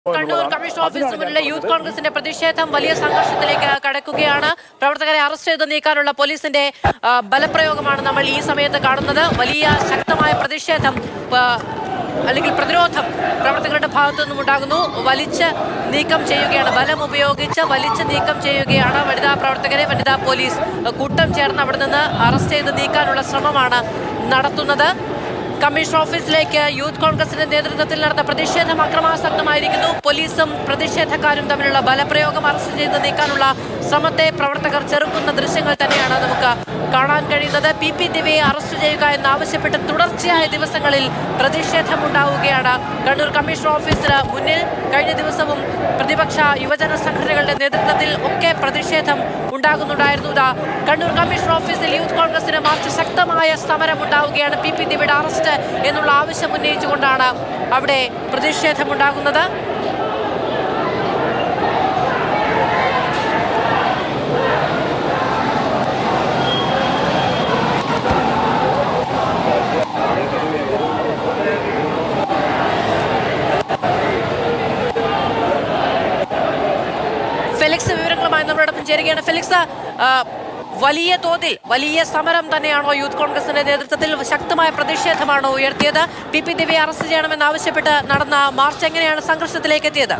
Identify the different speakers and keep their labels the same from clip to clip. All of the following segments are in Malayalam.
Speaker 1: കണ്ണൂർ കമ്മീഷൻ ഓഫീസിന് മുന്നിലെ യൂത്ത് കോൺഗ്രസിന്റെ പ്രതിഷേധം വലിയ സംഘർഷത്തിലേക്ക് കടക്കുകയാണ് പ്രവർത്തകരെ അറസ്റ്റ് ചെയ്ത് നീക്കാനുള്ള പോലീസിന്റെ ആ, ബലപ്രയോഗമാണ് നമ്മൾ ഈ സമയത്ത് കാണുന്നത് വലിയ ശക്തമായ പ്രതിഷേധം ആ, അല്ലെങ്കിൽ പ്രതിരോധം പ്രവർത്തകരുടെ ഭാഗത്തു നിന്നും ഉണ്ടാകുന്നു വലിച്ച് നീക്കം ചെയ്യുകയാണ് ബലം ഉപയോഗിച്ച് വലിച്ച് നീക്കം ചെയ്യുകയാണ് വനിതാ പ്രവർത്തകരെ വനിതാ പോലീസ് കൂട്ടം ചേർന്ന് അവിടെ നിന്ന് അറസ്റ്റ് ചെയ്ത് നീക്കാനുള്ള ശ്രമമാണ് നടത്തുന്നത് കമ്മീഷൻ ഓഫീസിലേക്ക് യൂത്ത് കോൺഗ്രസിന്റെ നേതൃത്വത്തിൽ നടന്ന പ്രതിഷേധം അക്രമാസക്തമായിരിക്കുന്നു പോലീസും പ്രതിഷേധക്കാരും തമ്മിലുള്ള ബലപ്രയോഗം അറസ്റ്റ് ചെയ്ത് നീക്കാനുള്ള ശ്രമത്തെ പ്രവർത്തകർ ചെറുക്കുന്ന ദൃശ്യങ്ങൾ തന്നെയാണ് നമുക്ക് കാണാൻ കഴിയുന്നത് പി പി ദിവയെ അറസ്റ്റ് ചെയ്യുക എന്നാവശ്യപ്പെട്ട് തുടർച്ചയായ ദിവസങ്ങളിൽ പ്രതിഷേധമുണ്ടാവുകയാണ് കണ്ണൂർ കമ്മീഷൻ ഓഫീസിന് മുന്നിൽ കഴിഞ്ഞ ദിവസവും പ്രതിപക്ഷ യുവജന സംഘടനകളുടെ നേതൃത്വത്തിൽ ഒക്കെ പ്രതിഷേധം ഉണ്ടാകുന്നുണ്ടായിരുന്നു ഇതാ കണ്ണൂർ കമ്മീഷൻ ഓഫീസിൽ യൂത്ത് കോൺഗ്രസിന് മാർച്ച് ശക്തമായ സമരം ഉണ്ടാവുകയാണ് പി പി ദിവയുടെ അറസ്റ്റ് എന്നുള്ള ആവശ്യം ഉന്നയിച്ചുകൊണ്ടാണ് അവിടെ പ്രതിഷേധമുണ്ടാകുന്നത് ഫെലിക്സ് വിവരങ്ങളുമായി നമ്മളോടൊപ്പം ചേരുകയാണ് ഫെലിക്സ് ആ, വലിയ തോതിൽ വലിയ സമരം തന്നെയാണോ യൂത്ത് കോൺഗ്രസിന്റെ നേതൃത്വത്തിൽ ശക്തമായ പ്രതിഷേധമാണോ ഉയർത്തിയത് പി പി ദിവ്യ അറസ്റ്റ് ചെയ്യണമെന്ന് ആവശ്യപ്പെട്ട് നടന്ന മാർച്ച് എങ്ങനെയാണ് സംഘർഷത്തിലേക്ക് എത്തിയത്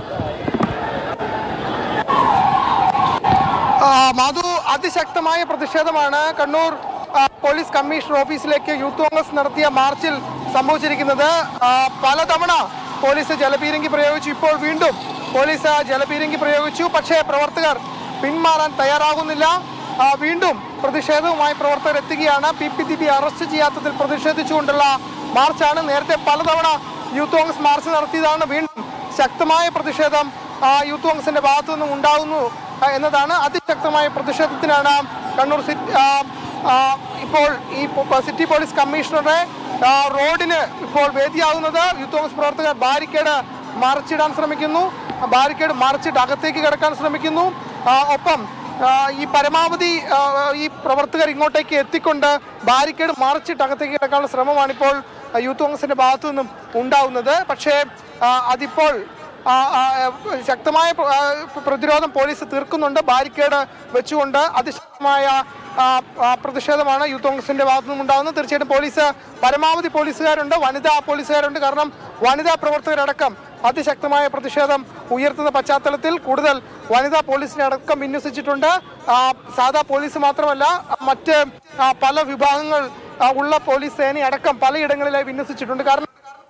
Speaker 2: ആ, മാധു അതിശക്തമായ പ്രതിഷേധമാണ് കണ്ണൂർ ആ, പോലീസ് കമ്മീഷണർ ഓഫീസിലേക്ക് യൂത്ത് കോൺഗ്രസ് നടത്തിയ മാർച്ചിൽ സംഭവിച്ചിരിക്കുന്നത് ആ, പലതവണ പോലീസ് ജലപീരങ്കി പ്രയോഗിച്ചു ഇപ്പോൾ വീണ്ടും പോലീസ് ജലപീരങ്കി പ്രയോഗിച്ചു പക്ഷേ പ്രവർത്തകർ പിന്മാറാൻ തയ്യാറാകുന്നില്ല ആ, വീണ്ടും പ്രതിഷേധവുമായി പ്രവർത്തകർ എത്തുകയാണ് പി പി ദി ബി അറസ്റ്റ് ചെയ്യാത്തതിൽ പ്രതിഷേധിച്ചുകൊണ്ടുള്ള മാർച്ചാണ് നേരത്തെ പലതവണ യൂത്ത് കോൺഗ്രസ് മാർച്ച് നടത്തിയതാണ് വീണ്ടും ശക്തമായ പ്രതിഷേധം ആ, യൂത്ത് കോൺഗ്രസിന്റെ ഭാഗത്തു നിന്നും ഉണ്ടാകുന്നു ആ, എന്നതാണ് അതിശക്തമായ പ്രതിഷേധത്തിനാണ് കണ്ണൂർ സിറ്റി ആ, ആ, ഇപ്പോൾ ഈ പോ- സിറ്റി പോലീസ് കമ്മീഷണറുടെ ആ, റോഡിന് ഇപ്പോൾ വേദിയാകുന്നത് യൂത്ത് കോൺഗ്രസ് പ്രവർത്തകർ ബാരിക്കേഡ് മറിച്ചിടാൻ ശ്രമിക്കുന്നു ആ ബാരിക്കേഡ് മറിച്ചിട്ട് അകത്തേക്ക് കിടക്കാൻ ശ്രമിക്കുന്നു ആ, ഒപ്പം ആ, ഈ പരമാവധി ആ, ഈ പ്രവർത്തകർ ഇങ്ങോട്ടേക്ക് എത്തിക്കൊണ്ട് ബാരിക്കേഡ് മറിച്ചിട്ട് അകത്തേക്ക് കിടക്കാനുള്ള ശ്രമമാണ് ഇപ്പോൾ ആ, യൂത്ത് കോൺഗ്രസിന്റെ ഭാഗത്തു നിന്നും ഉണ്ടാവുന്നത് പക്ഷേ ആ, അതിപ്പോൾ ആ, ആ, ശക്തമായ പ്ര- ആ, പ്രതിരോധം പോലീസ് തീർക്കുന്നുണ്ട് ബാരിക്കേഡ് വെച്ചുകൊണ്ട് അതിശക്തമായ ആ, ആ, പ്രതിഷേധമാണ് യൂത്ത് കോൺഗ്രസിന്റെ ഭാഗത്തു നിന്നും ഉണ്ടാകുന്നത് തീർച്ചയായിട്ടും പോലീസ് പരമാവധി പോലീസുകാരുണ്ട് വനിതാ പോലീസുകാരുണ്ട് കാരണം വനിതാ പ്രവർത്തകരടക്കം അതിശക്തമായ പ്രതിഷേധം ഉയർത്തുന്ന പശ്ചാത്തലത്തിൽ കൂടുതൽ വനിതാ പോലീസിനെ അടക്കം വിന്യസിച്ചിട്ടുണ്ട് ആ, സാധാ പോലീസ് മാത്രമല്ല മറ്റ് ആ, പല വിഭാഗങ്ങൾ ആ, ഉള്ള പോലീസ് സേന അടക്കം പലയിടങ്ങളിലായി വിന്യസിച്ചിട്ടുണ്ട് കാരണം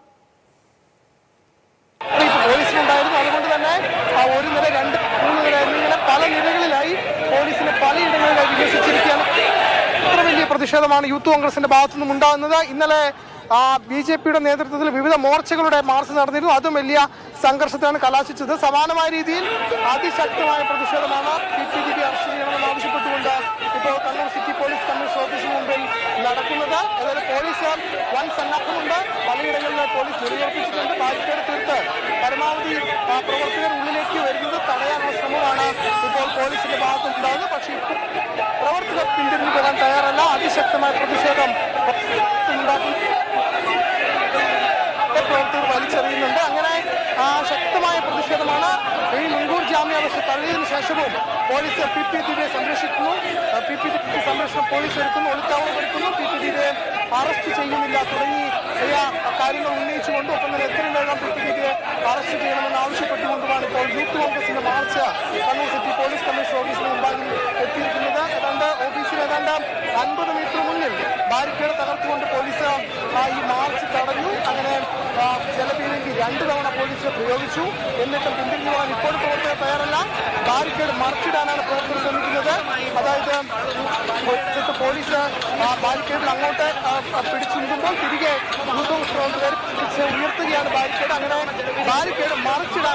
Speaker 2: ഇപ്പോൾ പോലീസിനുണ്ടായിരുന്നു അതുകൊണ്ട് തന്നെ ആ ഒരു നില രണ്ട് മൂന്ന് നില എന്നിങ്ങനെ പല നിലകളിലായി പോലീസിനെ പലയിടങ്ങളിലായി വിന്യസിച്ചിരിക്കുകയാണ് ഇത്ര വലിയ പ്രതിഷേധമാണ് യൂത്ത് കോൺഗ്രസിന്റെ ഭാഗത്തു നിന്നും ഉണ്ടാകുന്നത് ഇന്നലെ ബി ജെ പിയുടെ നേതൃത്വത്തിൽ വിവിധ മോർച്ചകളുടെ മാർച്ച് നടന്നിരുന്നു അതും വലിയ സംഘർഷത്തിലാണ് കലാശിച്ചത് സമാനമായ രീതിയിൽ അതിശക്തമായ പ്രതിഷേധമാണ് പി ടി ഡി ബി അറസ്റ്റ് ചെയ്യണമെന്ന് ആവശ്യപ്പെട്ടുകൊണ്ട് ഇപ്പോൾ കണ്ണൂർ സിറ്റി പോലീസ് കമ്മീഷൻ ഓഫീസിന് മുമ്പിൽ നടക്കുന്നത് അതായത് പോലീസ് വൻ സന്നാഹമുണ്ട് പലയിടങ്ങളിൽ പോലീസ് നിലയുറപ്പിച്ചിട്ടുണ്ട് ബാരിക്കേഡ് തീർത്ത് പരമാവധി ആ, പ്രവർത്തകർ ഉള്ളിലേക്ക് വരുന്നത് തടയാനുള്ള ശ്രമമാണ് ഇപ്പോൾ പോലീസിന്റെ ഭാഗത്തുണ്ടാകുന്നത് പക്ഷേ ഇപ്പോൾ പ്രവർത്തകർ പിന്തിരിഞ്ഞു പോകാൻ തയ്യാറല്ല അതിശക്തമായ പ്രതിഷേധം ഉണ്ടാക്കുന്നു പ്രവർത്തകർ വലിച്ചെറിയുന്നുണ്ട് അങ്ങനെ ആ ശക്തമായ പ്രതിഷേധമാണ് ഈ മുൻകൂർ ജാമ്യാവസ്ഥ തള്ളിയതിനു ശേഷവും പോലീസ് പി പി ദിനെ സംരക്ഷിക്കുന്നു പി പി ദി സംരക്ഷണം പോലീസ് എടുക്കുന്നു ഒളിത്താവളം എടുക്കുന്നു പി പി ദിനെ അറസ്റ്റ് ചെയ്യുന്നില്ല തുടങ്ങി ചില കാര്യങ്ങൾ ഉന്നയിച്ചുകൊണ്ട് ഒപ്പം തന്നെ എത്രയും വേഗം പി പി ദിനെ അറസ്റ്റ് ചെയ്യണമെന്ന് ആവശ്യപ്പെട്ടുകൊണ്ടുമാണ് ഇപ്പോൾ യൂത്ത് കോൺഗ്രസിന്റെ march Kannur city police commission ഓഫീസിന് മുമ്പാകെ എത്തിയിരിക്കുന്നത് ഏതാണ്ട് ഓഫീസിന് ഏതാണ്ട് അൻപത് മീറ്റർ മുന്നിൽ ബാരിക്കേഡ് തകർത്തുകൊണ്ട് പോലീസ് ആ, ഈ മാർച്ച് തടഞ്ഞു അങ്ങനെ ആ, ജലപീരങ്കി രണ്ടു തവണ പോലീസ് പ്രയോഗിച്ചു എന്നിട്ടും പിന്തിരിഞ്ഞു പോകാൻ ഇപ്പോൾ പ്രവർത്തകർ തയ്യാറല്ല ബാരിക്കേഡ് മറിച്ചിടാനാണ് പ്രവർത്തകർ ശ്രമിക്കുന്നത് അതായത് ഒരിടത്ത് പോലീസ് ആ, ബാരിക്കേഡിൽ അങ്ങോട്ട് ആ, ആ, പിടിച്ചുമ്പോൾ തിരികെ യൂത്ത് കോൺഗ്രസ് പ്രവർത്തകർ പിടിച്ച് ഉയർത്തുകയാണ് ബാരിക്കേഡ് അങ്ങനെ ബാരിക്കേഡ് മറിച്ചിടാൻ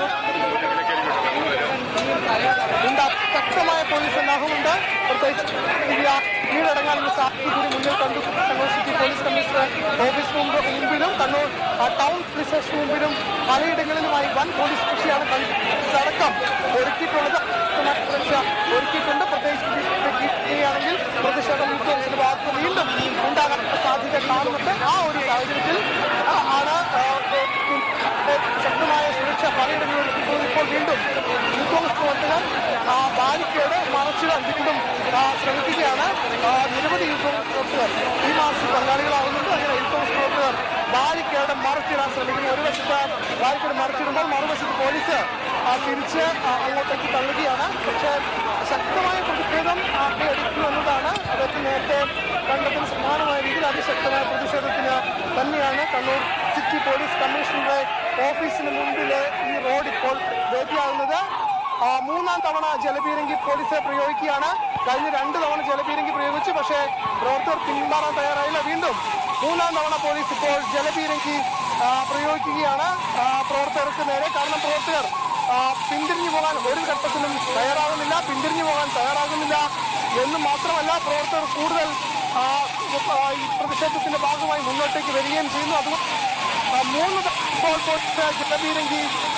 Speaker 2: ഉണ്ട് ശക്തമായ പോലീസ് സന്നാഹമുണ്ട് പ്രത്യേകിച്ച് ഇന്ത്യ കീഴടങ്ങാനുള്ള സാധ്യത കൂടി മുന്നിൽ കണ്ടു Kannur city police commissioner office മുമ്പ് മുമ്പിലും കണ്ണൂർ ആ, ടൗൺ പോലീസ് സ്റ്റേഷൻ മുമ്പിലും പലയിടങ്ങളിലുമായി വൻ പോലീസ് കൃഷിയാണ് അടക്കം ഒരുക്കിയിട്ടുള്ളത് ശക്തമായ സുരക്ഷ ഒരുക്കിയിട്ടുണ്ട് പ്രത്യേകിച്ച് ാണെങ്കിൽ പ്രതിഷേധം യൂത്ത് കോൺഗ്രസിന്റെ ഭാഗത്ത് വീണ്ടും ഉണ്ടാകാൻ സാധ്യത കാണുന്നുണ്ട് ആ ഒരു സാഹചര്യത്തിൽ ആ, ആണ് ആ, ശക്തമായ സുരക്ഷ സുരക്ഷ പലയിടങ്ങളിൽ ഒരുക്കുന്നത് ഇപ്പോൾ വീണ്ടും യൂത്ത് കോൺഗ്രസ് പ്രവർത്തകർ ആ, ബാരിക്കേഡ് മറച്ചിടാൻ വീണ്ടും ആ, ശ്രമിക്കുകയാണ് ആ, നിരവധി യൂത്ത് കോൺഗ്രസ് പ്രവർത്തകർ ഈ മാർച്ചിൽ പങ്കാളികളാവുന്നുണ്ട് അങ്ങനെ യൂത്ത് കോൺഗ്രസ് പ്രവർത്തകർ ബാരിക്കേഡ് മറച്ചിടാൻ ശ്രമിക്കുന്നു ഒരു വശത്ത് ബാരിക്കേഡ് മറച്ചിടുമ്പോൾ മറുവശത്ത് പോലീസ് ആ, തിരിച്ച് ആ, അങ്ങോട്ടേക്ക് തള്ളുകയാണ് പക്ഷേ ശക്തമായ പ്രതിഷേധം എടുക്കുന്നു എന്നതാണ് അതൊക്കെ നേരത്തെ കണ്ടതിന് സമാനമായ രീതിയിൽ അതിശക്തമായ പ്രതിഷേധത്തിന് തന്നെയാണ് കണ്ണൂർ സിറ്റി പോലീസ് കമ്മീഷണറുടെ ഓഫീസിന് മുമ്പിലെ ഈ റോഡ് ഇപ്പോൾ വേദിയാകുന്നത് ആ, മൂന്നാം തവണ ജലപീരങ്കി പോലീസ് പ്രയോഗിക്കുകയാണ് കഴിഞ്ഞ രണ്ട് തവണ ജലപീരങ്കി പ്രയോഗിച്ചു പക്ഷേ പ്രവർത്തകർ പിന്മാറാൻ തയ്യാറായില്ല വീണ്ടും മൂന്നാം തവണ പോലീസ് ഇപ്പോൾ ജലപീരങ്കി ആ, പ്രയോഗിക്കുകയാണ് ആ, പ്രവർത്തകർക്ക് നേരെ കാരണം പ്രവർത്തകർ ആ, പിന്തിരിഞ്ഞു പോകാൻ ഒരു ഘട്ടത്തിലും തയ്യാറാകുന്നില്ല പിന്തിരിഞ്ഞു പോകാൻ തയ്യാറാകുന്നില്ല എന്ന് മാത്രമല്ല പ്രവർത്തകർ കൂടുതൽ ആ, ആ, ഈ പ്രതിഷേധത്തിന്റെ ഭാഗമായി മുന്നോട്ടേക്ക് വരികയും ചെയ്യുന്നു അതുകൊണ്ട് ആ, മൂന്ന് തവണ ഇപ്പോൾ പോലീസ് ജലപീരങ്കി